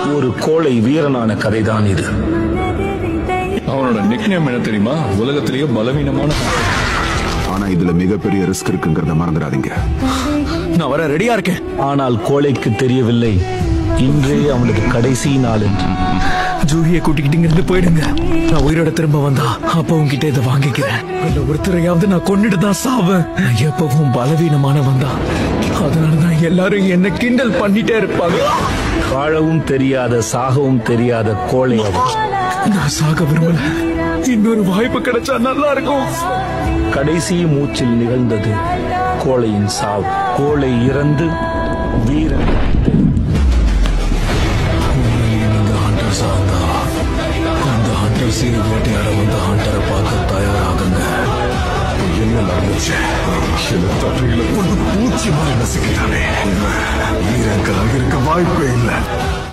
ஒரு கோழை வீரனான கதைதான் இது அவனோட நிக்னேம் என்ன தெரியுமா உலகத்திலேயே பலவீனமான ஆனா இதுல மிகப்பெரிய ரிஸ்க் இருக்குங்கிறத மறந்துடாதீங்க நான் வர ரெடியா இருக்கேன் ஆனால் கோழைக்கு தெரியவில்லை இன்றே அவனது கடைசி நாள் என்று ஜூலியை கூட்டிக்கிட்டு இங்க இருந்து போயிடுங்க நான் உயிரோட திரும்ப வந்தா அப்ப உங்ககிட்ட இதை வாங்கிக்கிறேன் இல்ல ஒருத்தரையாவது நான் கொண்டுட்டு தான் சாவேன் நான் எப்பவும் பலவீனமானவன் தான் அதனாலதான் எல்லாரும் என்ன கிண்டல் பண்ணிட்டே இருப்பாங்க வாழவும் தெரியாத சாகவும் தெரியாத கோழை அவன் நான் சாக விரும்பல இன்னொரு வாய்ப்பு கிடைச்சா நல்லா இருக்கும் கடைசி மூச்சில் நிகழ்ந்தது கோழையின் சாவு கோழை இறந்து வீரன் நீங்க ஹண்டர்ஸ் ஆந்தா அந்த ஹண்டர் சீரி வேட்டையாட வந்த ஹண்டரை பார்க்க தயாராகுங்க என்ன நடந்துச்சு தட்டுகளை கொண்டு பூச்சி மாதிரி நசுக்கிறானே வீரங்களாக இருக்க வாய்ப்பே இல்லை